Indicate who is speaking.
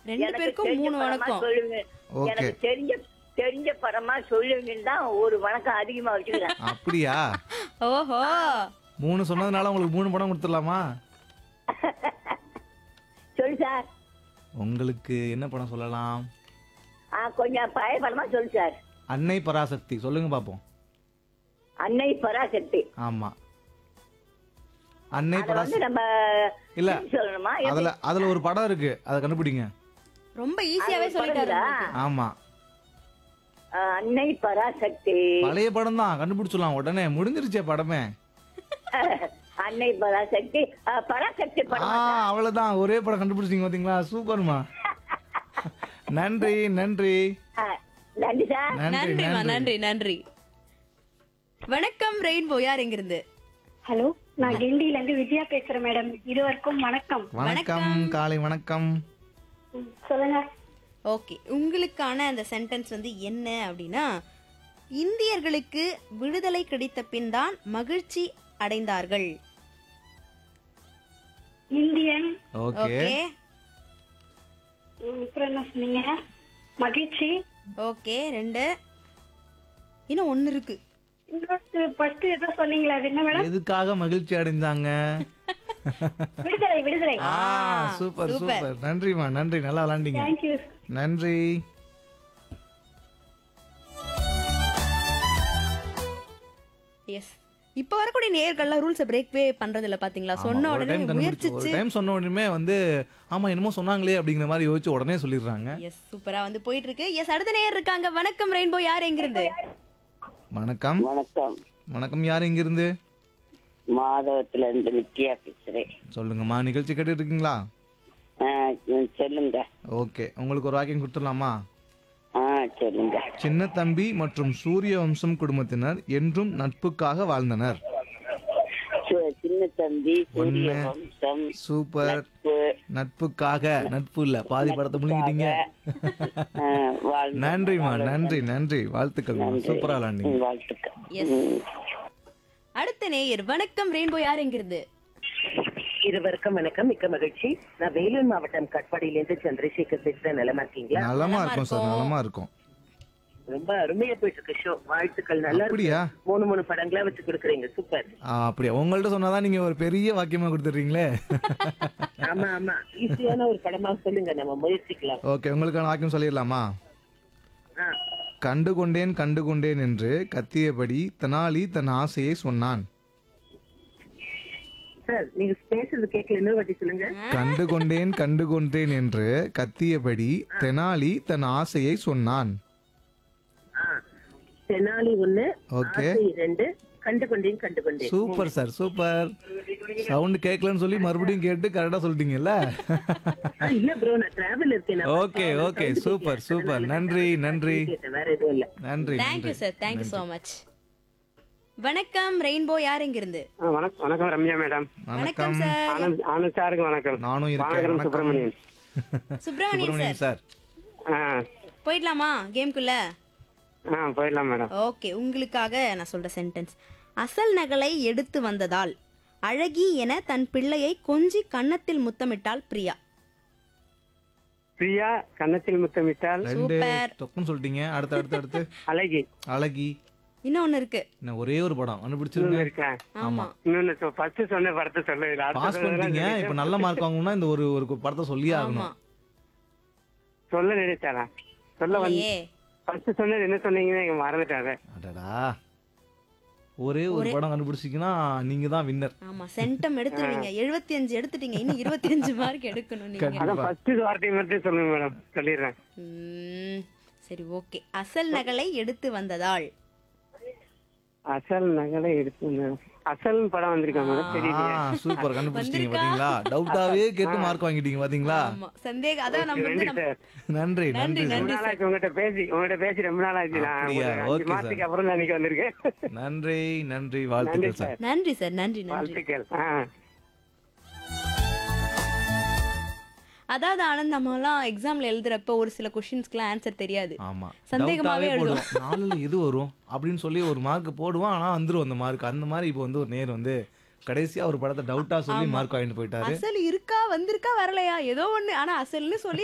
Speaker 1: ரெண்டு
Speaker 2: எனக்கு
Speaker 1: பேருக்கும்
Speaker 2: தெரிஞ்ச
Speaker 1: மூணு
Speaker 2: படமா
Speaker 1: வணக்கம்
Speaker 2: சொல்லுங்க
Speaker 3: ஓகே.
Speaker 2: எனக்கு தெரிஞ்ச தெரிஞ்ச படமா சொல்லுவீங்கன்னு தான் ஒரு வணக்கம் அதிகமா வச்சுக்கிறேன்
Speaker 3: அப்படியா
Speaker 1: ஓஹோ
Speaker 3: மூணு சொன்னதுனால உங்களுக்கு மூணு படம் கொடுத்துடலாமா
Speaker 2: சொல்லு சார்
Speaker 3: உங்களுக்கு என்ன படம் சொல்லலாம்
Speaker 2: ஆ கொஞ்சம் பழைய படமா சொல்லு சார்
Speaker 3: அன்னை பராசக்தி சொல்லுங்க பாப்போம்
Speaker 2: அன்னை பராசக்தி
Speaker 3: ஆமா அன்னை
Speaker 2: அத
Speaker 3: பராசக்தி
Speaker 2: வந்து நம்ம
Speaker 3: இல்ல.
Speaker 2: சொல்லணுமா
Speaker 3: அதுல அதுல ஒரு படம் இருக்கு அதை கண்டுபிடிங்க
Speaker 1: ரொம்ப ஈஸியாவே
Speaker 2: அது
Speaker 1: சொல்லிட்டாரு
Speaker 2: படங்களா?
Speaker 1: உங்களுக்கு.
Speaker 3: ஆமா
Speaker 2: ஆ, அன்னை பராசக்தி
Speaker 3: பழைய படம் தான் கண்டுபிடிச்சிடலாம் உடனே முடிஞ்சிருச்சே படமே
Speaker 2: அன்னை பராசக்தி ஆ, பராசக்தி
Speaker 3: ஆ
Speaker 2: படம்
Speaker 3: அவ்வளவுதான் ஒரே படம் கண்டுபிடிச்சிங்க பாத்தீங்களா சூப்பர்மா நன்றி நன்றி
Speaker 2: ஆ, நன்றி சார்
Speaker 3: நன்றி
Speaker 1: நன்றிமா
Speaker 3: நன்றி
Speaker 1: நன்றி நன்றி வணக்கம் ரெயின்போ யார் எங்கிருந்து
Speaker 4: ஹலோ நான் கிண்டியில இருந்து விஜயா பேசுறேன் மேடம் இருவருக்கும் வணக்கம்
Speaker 3: வணக்கம் காலை வணக்கம்
Speaker 4: ம், சொல்லுங்க
Speaker 1: ஓகே உங்களுக்கான அந்த சென்டென்ஸ் வந்து என்ன அப்படின்னா இந்தியர்களுக்கு விடுதலை கிடைத்த பின் தான் மகிழ்ச்சி அடைந்தார்கள்
Speaker 4: இந்தியன்
Speaker 3: ஓகே
Speaker 1: ஓகே
Speaker 4: ம், அப்புறம் என்ன சொன்னீங்க மகிழ்ச்சி
Speaker 1: ஓகே ரெண்டு இன்னும் ஒன்னு இருக்கு
Speaker 4: ஃபர்ஸ்ட் ஏதோ சொன்னீங்களா அது என்ன மேடம்
Speaker 3: எதுக்காக மகிழ்ச்சி அடைந்தாங்க
Speaker 4: விடுதலை விடுதலை
Speaker 3: ஆ சூப்பர்
Speaker 1: சூப்பர்.
Speaker 3: சூப்பர் நன்றிமா நன்றி நல்லா விளாண்டீங்க
Speaker 4: தேங்க்யூ
Speaker 3: நன்றி
Speaker 1: எஸ் இப்ப வரக்கூடிய நேர்கள்லாம் ரூல்ஸை பிரேக்வே பண்றது இல்ல பாத்தீங்களா
Speaker 3: ஆமா,
Speaker 1: சொன்ன
Speaker 3: ஒரு
Speaker 1: உடனே
Speaker 3: டைம் கண்டுபிடிச்சு ஒரு
Speaker 1: முயற்சிச்சு
Speaker 3: டைம் சொன்ன உடனே வந்து ஆமா என்னமோ சொன்னாங்களே அப்படிங்கிற மாதிரி யோசிச்சு உடனே சொல்லிடுறாங்க
Speaker 1: எஸ் சூப்பரா வந்து போயிட்டு இருக்கு எஸ் அடுத்த நேயர் இருக்காங்க வணக்கம் ரெயின்போ யார் எங்கிருந்து
Speaker 3: வணக்கம்
Speaker 5: வணக்கம்
Speaker 3: வணக்கம் யார் இங்கிருந்து
Speaker 5: மாதவத்துல இருந்து நித்யா பேசுறேன்
Speaker 3: சொல்லுங்கம்மா நிகழ்ச்சி கேட்டுட்டு இருக்கீங்களா
Speaker 5: ஆ, ம், சொல்லுங்க
Speaker 3: ஓகே உங்களுக்கு ஒரு வாக்கியம் கொடுத்துடலாமா
Speaker 5: ஆ சொல்லுங்க
Speaker 3: சின்ன தம்பி மற்றும் சூரிய வம்சம் குடும்பத்தினர் என்றும் நட்புக்காக வாழ்ந்தனர்
Speaker 5: சி- சின்ன தம்பி சூரிய
Speaker 3: ஒண்ணு.
Speaker 5: வம்சம்
Speaker 3: சூப்பர்
Speaker 5: நட்பு,
Speaker 3: நட்புக்காக நட்பு இல்ல பாதி படத்தை முழுங்கிட்டீங்க
Speaker 5: ஆ, வாழ்ந்த-
Speaker 3: நன்றிம்மா நன்றி நன்றி வாழ்த்துக்கள்மா சூப்பரா விளாண்டீங்க
Speaker 5: ம், வாழ்த்துக்கள்
Speaker 1: எஸ் அடுத்த நேயர் வணக்கம் ரெயின்போ யார் எங்கிருந்து
Speaker 6: இருவருக்கும் வணக்கம் மிக்க மகிழ்ச்சி நான் வேலூர் மாவட்டம் கட்பாடியிலேருந்து சந்திரசேகர் பேசுறேன் நிலமா இருக்கீங்களா
Speaker 3: நலமா இருக்கும் சார்
Speaker 1: இருக்கும்.
Speaker 3: நலமா இருக்கும்
Speaker 6: ரொம்ப அருமையா போயிட்டு இருக்கு ஷோ வாழ்த்துக்கள் நல்லா இருக்கு
Speaker 3: அப்படியா
Speaker 6: மூணு மூணு படங்களா வச்சு கொடுக்குறீங்க சூப்பர்
Speaker 3: ஆ, அப்படியா உங்கள்ட்ட சொன்னாதான் நீங்க ஒரு பெரிய வாக்கியமா கொடுத்துறீங்களே
Speaker 6: ஆமா ஆமா ஈஸியான ஒரு படமா சொல்லுங்க நம்ம முயற்சிக்கலாம்
Speaker 3: ஓகே உங்களுக்கான வாக்கியம் சொல்லிடலாமா
Speaker 6: ஆ,
Speaker 3: கண்டு கொண்டேன் கண்டு கொண்டேன் என்று கத்தியபடி தெனாலி தன் ஆசையை சொன்னான்
Speaker 6: சார் நீங்க பேசுறது கேட்கல இன்னொரு வாட்டி சொல்லுங்க
Speaker 3: கண்டு கொண்டேன் கண்டு கொண்டேன் என்று கத்தியபடி தெனாலி தன் ஆசையை சொன்னான்
Speaker 6: ஆ, தெனாலி ஒண்ணு
Speaker 3: ஓகே
Speaker 6: ஆசை ரெண்டு கண்டு கொண்டேன் கண்டு கொண்டேன்
Speaker 3: சூப்பர் சார் சூப்பர் சவுண்ட் கேட்கலன்னு சொல்லி மறுபடியும் கேட்டு கரெக்டா சொல்லிட்டீங்கல்ல
Speaker 6: ஆ, இல்ல ப்ரோ நான் டிராவல் இருக்கேன் நான்
Speaker 3: ஓகே ஓகே சூப்பர் சூப்பர் நன்றி நன்றி
Speaker 6: கேட்டேன், வேற எதுவும் இல்ல
Speaker 3: நன்றி
Speaker 1: தேங்க்யூ
Speaker 3: நன்றி
Speaker 1: சார் தேங்க்யூ ஸோ மச் வணக்கம் ரெயின்போ யார் எங்கிருந்து
Speaker 7: ஆ, வணக்கம் வணக்கம் ரம்யா மேடம்
Speaker 1: வணக்கம்
Speaker 3: வணக்கம்
Speaker 1: சார்
Speaker 7: ஆனந்த் ஆனந்த் சாருக்கு வணக்கம்
Speaker 3: நானும் இருக்கேன்
Speaker 7: வானகரம்
Speaker 3: வணக்கம்.
Speaker 7: சுப்பிரமணியன்
Speaker 1: சுப்பிரமணியன் சார்
Speaker 3: சுப்பிரமணியன் சார்
Speaker 7: ஆ
Speaker 1: போயிடலாமா கேம்குள்ள
Speaker 7: ஆ போயிடலாம் மேடம்
Speaker 1: ஓகே உங்களுக்காக நான் சொல்ற சென்டென்ஸ் அசல் நகலை எடுத்து வந்ததால் அழகி என தன் பிள்ளையை கொஞ்சி கன்னத்தில் முத்தமிட்டாள் பிரியா
Speaker 7: பிரியா கன்னத்தில் முத்தமிட்டால்
Speaker 3: ரெண்டு
Speaker 1: சூப்பர்.
Speaker 3: டொக்குன்னு சொல்லிட்டீங்க அடுத்து அடுத்து அடுத்து
Speaker 7: அழகி
Speaker 3: அழகி
Speaker 1: இன்னும் ஒண்ணு இருக்கு
Speaker 3: என்ன ஒரே ஒரு படம்
Speaker 7: இன்னொன்னு
Speaker 3: கண்டுபிடிச்சிருங்க
Speaker 7: இருக்கா
Speaker 1: ஆமா
Speaker 7: இன்னொன்னு ஃபர்ஸ்ட் சொன்ன படத்தை சொல்ல இல்ல அடுத்த
Speaker 3: பாஸ்
Speaker 7: தடவை
Speaker 3: பண்ணிட்டீங்க
Speaker 7: தான்
Speaker 3: இப்ப நல்ல மார்க் வாங்கணும்னா இந்த ஒரு ஒரு படத்தை சொல்லியே
Speaker 1: ஆமா
Speaker 3: ஆகணும்
Speaker 7: சொல்ல நினைச்சாரா சொல்ல வந்து
Speaker 1: இல்லையே
Speaker 7: ஃபர்ஸ்ட் சொன்னது என்ன சொன்னீங்கன்னு எங்க மறந்துட்டாரு
Speaker 3: அடடா ஒரே ஒரு படம் கண்டுபிடிச்சிங்கன்னா நீங்க தான் வின்னர்
Speaker 1: ஆமா சென்டம் எடுத்துருவீங்க எழுபத்தி அஞ்சு எடுத்துட்டீங்க இன்னும் இருபத்தி அஞ்சு மார்க் எடுக்கணும் நீங்க
Speaker 7: அதான் ஃபர்ஸ்ட் வார்த்தை மட்டும் சொல்லுங்க மேடம் சொல்லிடுறேன்
Speaker 1: ம், சரி ஓகே அசல் நகலை எடுத்து வந்ததால்
Speaker 7: அசல் நகலை எடுத்து மேடம் அசல் படம் வந்திருக்கா மேடம் தெரியலையே
Speaker 3: சூப்பர் கண்டுபிடிச்சிட்டீங்க
Speaker 1: வந்திருக்கா?
Speaker 3: பாத்தீங்களா டவுட்டாவே கேட்டு மார்க் வாங்கிட்டீங்க பாத்தீங்களா
Speaker 1: ஆமா சந்தேகம் அதான் நம்ம வந்து
Speaker 7: நன்றி
Speaker 1: நம்ம
Speaker 7: சார்
Speaker 3: நன்றி நன்றி
Speaker 7: ரொம்ப
Speaker 3: சார்.
Speaker 7: நாள் ஆச்சு உங்ககிட்ட பேசி உங்ககிட்ட பேசி ரொம்ப நாள் ஆச்சு நான்
Speaker 3: அப்படியா?
Speaker 7: ஒரு அஞ்சு
Speaker 3: Okay, sir.
Speaker 7: மாசத்துக்கு அப்புறம் தான் இன்னைக்கு வந்திருக்கேன்
Speaker 3: நன்றி நன்றி வாழ்த்துக்கள் சார்
Speaker 1: நன்றி சார் நன்றி நன்றி
Speaker 7: வாழ்த்துக்கள் ஆ
Speaker 1: அதாவது ஆனந்த் நம்ம எல்லாம் எக்ஸாம்ல எழுதுறப்ப ஒரு சில கொஸ்டின்ஸ்க்குலாம் ஆன்சர் தெரியாது
Speaker 3: ஆமா
Speaker 1: சந்தேகமாவே
Speaker 3: டவுட்டாவே
Speaker 1: எழுதுவோம்.
Speaker 3: போடுவோம் நாலுல எது வரும் அப்படின்னு சொல்லி ஒரு மார்க் போடுவான் ஆனா வந்துரும் அந்த மார்க் அந்த மாதிரி இப்போ வந்து ஒரு நேர் வந்து கடைசியா ஒரு படத்தை டவுட்டா சொல்லி மார்க் வாங்கிட்டு போயிட்டாரு
Speaker 1: அசல் இருக்கா வந்திருக்கா வரலையா ஏதோ ஒண்ணு ஆனா அசல்னு சொல்லி